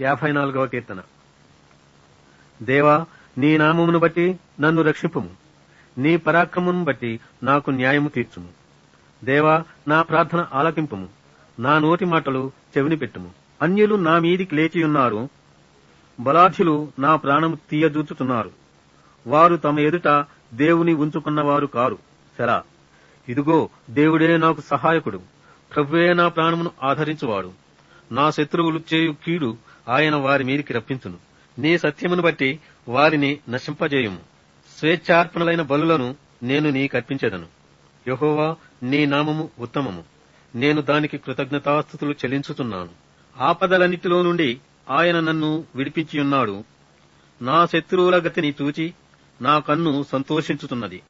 యాభై నాలుగవ కీర్తన దేవా నీ నామమును బట్టి నన్ను రక్షింపుము నీ పరాక్రమమును బట్టి నాకు న్యాయము తీర్చుము దేవా నా ప్రార్థన ఆలకింపుము నా నోటి మాటలు చెవిని పెట్టుము అన్యులు నా మీదికి లేచియున్నారు బలాఢ్యులు నా ప్రాణము తీయజూచుతున్నారు వారు తమ ఎదుట దేవుని ఉంచుకున్నవారు కారు సెలా ఇదిగో దేవుడే నాకు సహాయకుడు ప్రభువే నా ప్రాణమును ఆదరించువాడు నా శత్రువులు చేయు కీడు ఆయన వారి మీదికి రప్పించును నీ సత్యమును బట్టి వారిని నశింపజేయుము స్వేచ్ఛార్పణలైన బలులను నేను నీకర్పించెదను యహోవా నీ నామము ఉత్తమము నేను దానికి కృతజ్ఞతాస్థుతులు చెల్లించుతున్నాను ఆపదలన్నిటిలో నుండి ఆయన నన్ను విడిపించియున్నాడు నా శత్రువుల గతిని చూచి నా కన్ను సంతోషించుతున్నది